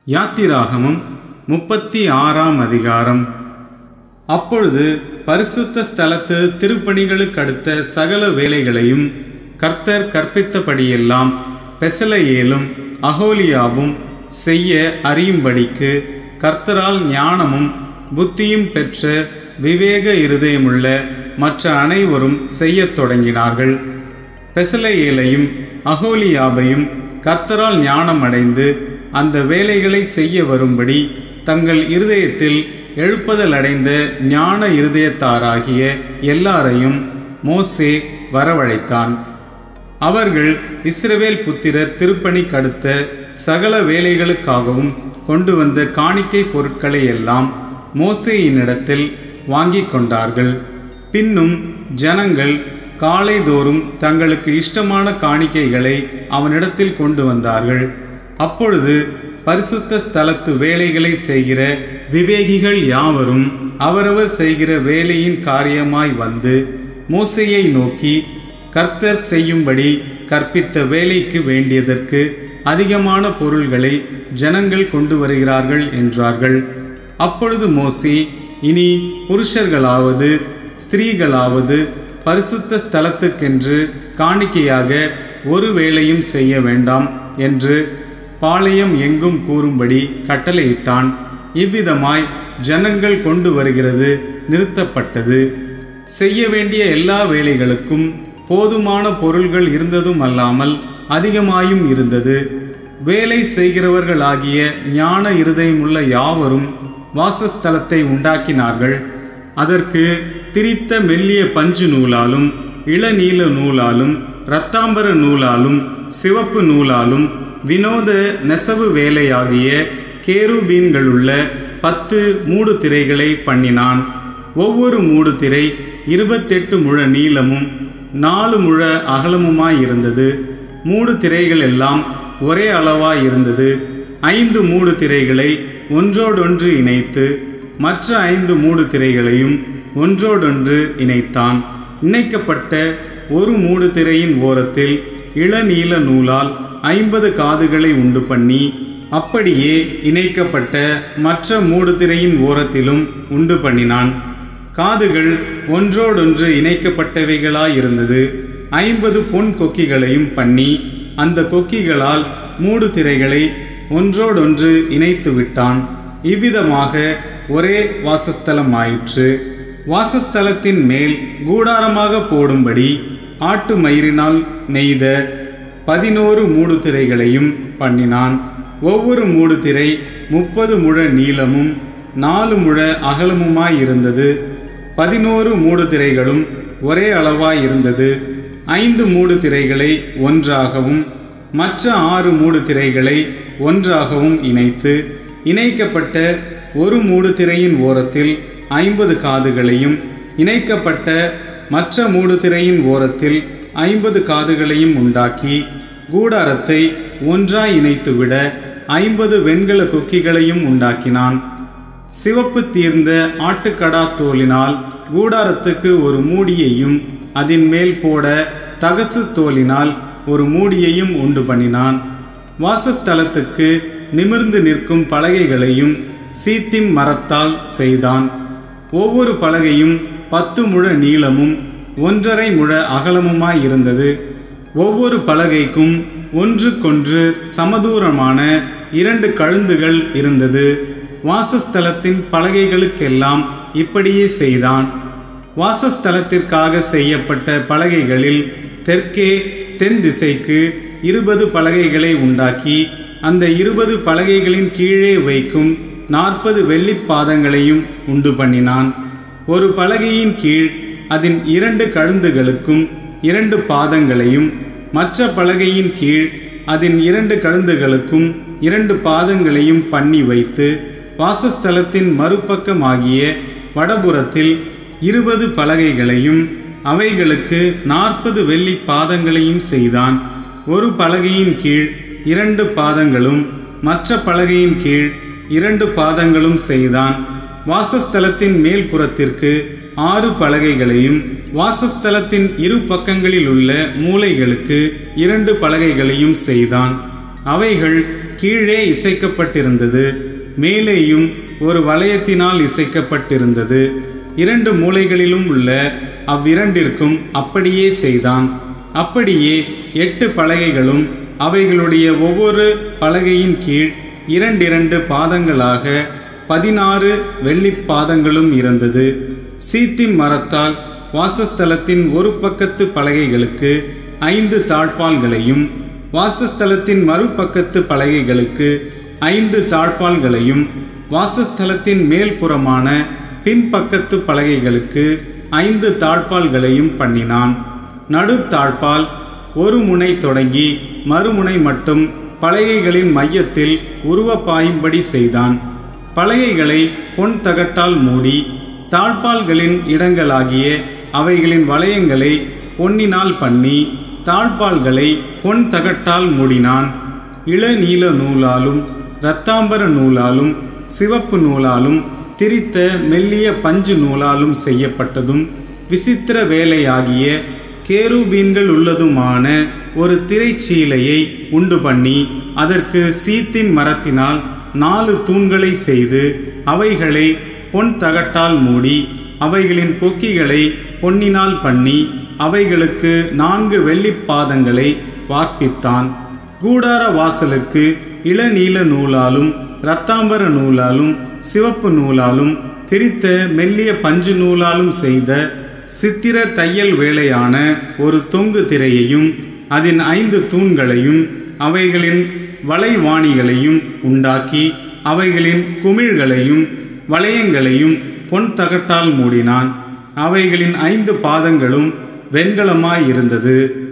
யாத்திராகமம் முப்பத்தி ஆறாம் அதிகாரம் அப்பொழுது பரிசுத்த ஸ்தலத்து திருப்பணிகளுக்கடுத்த சகல வேலைகளையும் கர்த்தர் கற்பித்தபடியெல்லாம் பெசலையேலும் அகோலியாவும் செய்ய அறியும்படிக்கு கர்த்தரால் ஞானமும் புத்தியும் பெற்ற விவேக இருதயமுள்ள மற்ற அனைவரும் செய்யத் தொடங்கினார்கள் பெசலையேலையும் அகோலியாபையும் கர்த்தரால் ஞானம் அடைந்து அந்த வேலைகளை செய்ய வரும்படி தங்கள் இருதயத்தில் எழுப்புதல் அடைந்த ஞான இருதயத்தாராகிய எல்லாரையும் மோசே வரவழைத்தான் அவர்கள் இஸ்ரவேல் புத்திரர் திருப்பணிக்கடுத்த சகல வேலைகளுக்காகவும் கொண்டு வந்த காணிக்கை பொருட்களை எல்லாம் மோசேயினிடத்தில் வாங்கிக் கொண்டார்கள் பின்னும் ஜனங்கள் காலைதோறும் தங்களுக்கு இஷ்டமான காணிக்கைகளை அவனிடத்தில் கொண்டு வந்தார்கள் அப்பொழுது பரிசுத்த ஸ்தலத்து வேலைகளை செய்கிற விவேகிகள் யாவரும் அவரவர் செய்கிற வேலையின் காரியமாய் வந்து மோசையை நோக்கி கர்த்தர் செய்யும்படி கற்பித்த வேலைக்கு வேண்டியதற்கு அதிகமான பொருள்களை ஜனங்கள் கொண்டு வருகிறார்கள் என்றார்கள் அப்பொழுது மோசி இனி புருஷர்களாவது ஸ்திரீகளாவது பரிசுத்த ஸ்தலத்துக்கென்று காணிக்கையாக ஒரு வேலையும் செய்ய வேண்டாம் என்று பாளையம் எங்கும் கூறும்படி கட்டளையிட்டான் இவ்விதமாய் ஜனங்கள் கொண்டு வருகிறது நிறுத்தப்பட்டது செய்ய வேண்டிய எல்லா வேலைகளுக்கும் போதுமான பொருள்கள் இருந்ததும் அல்லாமல் அதிகமாயும் இருந்தது வேலை செய்கிறவர்களாகிய ஞான இருதயமுள்ள யாவரும் வாசஸ்தலத்தை உண்டாக்கினார்கள் அதற்கு திரித்த மெல்லிய பஞ்சு நூலாலும் இளநீல நூலாலும் இரத்தாம்பர நூலாலும் சிவப்பு நூலாலும் வினோத நெசவு வேலையாகிய கேருபீன்களுள்ள பத்து மூடு திரைகளை பண்ணினான் ஒவ்வொரு மூடு திரை இருபத்தெட்டு முழ நீளமும் நாலு முழ அகலமுமாயிருந்தது மூடு திரைகள் எல்லாம் ஒரே அளவாயிருந்தது ஐந்து மூடு திரைகளை ஒன்றோடொன்று இணைத்து மற்ற ஐந்து மூடு திரைகளையும் ஒன்றோடொன்று இணைத்தான் இணைக்கப்பட்ட ஒரு மூடு திரையின் ஓரத்தில் இளநீல நூலால் ஐம்பது காதுகளை உண்டு பண்ணி அப்படியே இணைக்கப்பட்ட மற்ற மூடு திரையின் ஓரத்திலும் உண்டு பண்ணினான் காதுகள் ஒன்றோடொன்று இணைக்கப்பட்டவைகளாயிருந்தது ஐம்பது பொன் கொக்கிகளையும் பண்ணி அந்த கொக்கிகளால் மூடு திரைகளை ஒன்றோடொன்று இணைத்து விட்டான் இவ்விதமாக ஒரே வாசஸ்தலமாயிற்று வாசஸ்தலத்தின் மேல் கூடாரமாக போடும்படி ஆட்டு மயிரினால் நெய்த பதினோரு மூடு திரைகளையும் பண்ணினான் ஒவ்வொரு மூடு திரை முப்பது முழ நீளமும் நாலு முழ அகலமுமாயிருந்தது பதினோரு மூடு திரைகளும் ஒரே அளவாயிருந்தது ஐந்து மூடு திரைகளை ஒன்றாகவும் மற்ற ஆறு மூடு திரைகளை ஒன்றாகவும் இணைத்து இணைக்கப்பட்ட ஒரு மூடு திரையின் ஓரத்தில் ஐம்பது காதுகளையும் இணைக்கப்பட்ட மற்ற மூடு திரையின் ஓரத்தில் ஐம்பது காதுகளையும் உண்டாக்கி கூடாரத்தை ஒன்றாய் இணைத்துவிட ஐம்பது வெண்கல கொக்கிகளையும் உண்டாக்கினான் சிவப்பு தீர்ந்த ஆட்டுக்கடா தோலினால் கூடாரத்துக்கு ஒரு மூடியையும் அதன் மேல் போட தகசு தோலினால் ஒரு மூடியையும் உண்டு பண்ணினான் வாசஸ்தலத்துக்கு நிமிர்ந்து நிற்கும் பலகைகளையும் சீத்திம் மரத்தால் செய்தான் ஒவ்வொரு பலகையும் பத்து முழ நீளமும் ஒன்றரை முழ அகலமுமாய் இருந்தது ஒவ்வொரு பலகைக்கும் ஒன்றுக்கொன்று சமதூரமான இரண்டு கழுந்துகள் இருந்தது வாசஸ்தலத்தின் பலகைகளுக்கெல்லாம் இப்படியே செய்தான் வாசஸ்தலத்திற்காக செய்யப்பட்ட பலகைகளில் தெற்கே தென் திசைக்கு இருபது பலகைகளை உண்டாக்கி அந்த இருபது பலகைகளின் கீழே வைக்கும் நாற்பது வெள்ளிப் பாதங்களையும் உண்டு பண்ணினான் ஒரு பலகையின் கீழ் அதன் இரண்டு கழுந்துகளுக்கும் இரண்டு பாதங்களையும் மற்ற பலகையின் கீழ் அதன் இரண்டு கழுந்துகளுக்கும் இரண்டு பாதங்களையும் பண்ணி வைத்து வாசஸ்தலத்தின் மறுபக்கமாகிய வடபுறத்தில் இருபது பலகைகளையும் அவைகளுக்கு நாற்பது வெள்ளி பாதங்களையும் செய்தான் ஒரு பலகையின் கீழ் இரண்டு பாதங்களும் மற்ற பலகையின் கீழ் இரண்டு பாதங்களும் செய்தான் வாசஸ்தலத்தின் மேல் புறத்திற்கு ஆறு பலகைகளையும் வாசஸ்தலத்தின் இரு பக்கங்களில் உள்ள மூலைகளுக்கு இரண்டு பலகைகளையும் செய்தான் அவைகள் கீழே இசைக்கப்பட்டிருந்தது மேலேயும் ஒரு வளையத்தினால் இசைக்கப்பட்டிருந்தது இரண்டு மூலைகளிலும் உள்ள அவ்விரண்டிற்கும் அப்படியே செய்தான் அப்படியே எட்டு பலகைகளும் அவைகளுடைய ஒவ்வொரு பலகையின் கீழ் இரண்டிரண்டு பாதங்களாக பதினாறு வெள்ளிப் பாதங்களும் இருந்தது சீத்திம் மரத்தால் வாசஸ்தலத்தின் ஒரு பக்கத்து பலகைகளுக்கு ஐந்து தாழ்பால்களையும் வாசஸ்தலத்தின் மறுபக்கத்து பலகைகளுக்கு ஐந்து தாழ்பால்களையும் வாசஸ்தலத்தின் மேல்புறமான பின்பக்கத்து பலகைகளுக்கு ஐந்து தாழ்பால்களையும் பண்ணினான் நடு தாழ்பால் ஒரு முனை தொடங்கி மறுமுனை மட்டும் பலகைகளின் மையத்தில் உருவப்பாயும்படி செய்தான் பலகைகளை பொன் தகட்டால் மூடி தாழ்பால்களின் இடங்களாகிய அவைகளின் வளையங்களை பொன்னினால் பண்ணி தாழ்பால்களை பொன் தகட்டால் மூடினான் இளநீல நூலாலும் இரத்தாம்பர நூலாலும் சிவப்பு நூலாலும் திரித்த மெல்லிய பஞ்சு நூலாலும் செய்யப்பட்டதும் விசித்திர வேலையாகிய கேருபீன்கள் உள்ளதுமான ஒரு திரைச்சீலையை உண்டு பண்ணி அதற்கு சீத்தின் மரத்தினால் நாலு தூண்களை செய்து அவைகளை பொன் தகட்டால் மூடி அவைகளின் கொக்கிகளை பொன்னினால் பண்ணி அவைகளுக்கு நான்கு வெள்ளிப் பாதங்களை வார்ப்பித்தான் கூடார வாசலுக்கு இளநீல நூலாலும் இரத்தாம்பர நூலாலும் சிவப்பு நூலாலும் திரித்த மெல்லிய பஞ்சு நூலாலும் செய்த சித்திர தையல் வேலையான ஒரு தொங்கு திரையையும் அதன் ஐந்து தூண்களையும் அவைகளின் வளைவாணிகளையும் உண்டாக்கி அவைகளின் குமிழ்களையும் வளையங்களையும் பொன் தகட்டால் மூடினான் அவைகளின் ஐந்து பாதங்களும் வெண்கலமாய் இருந்தது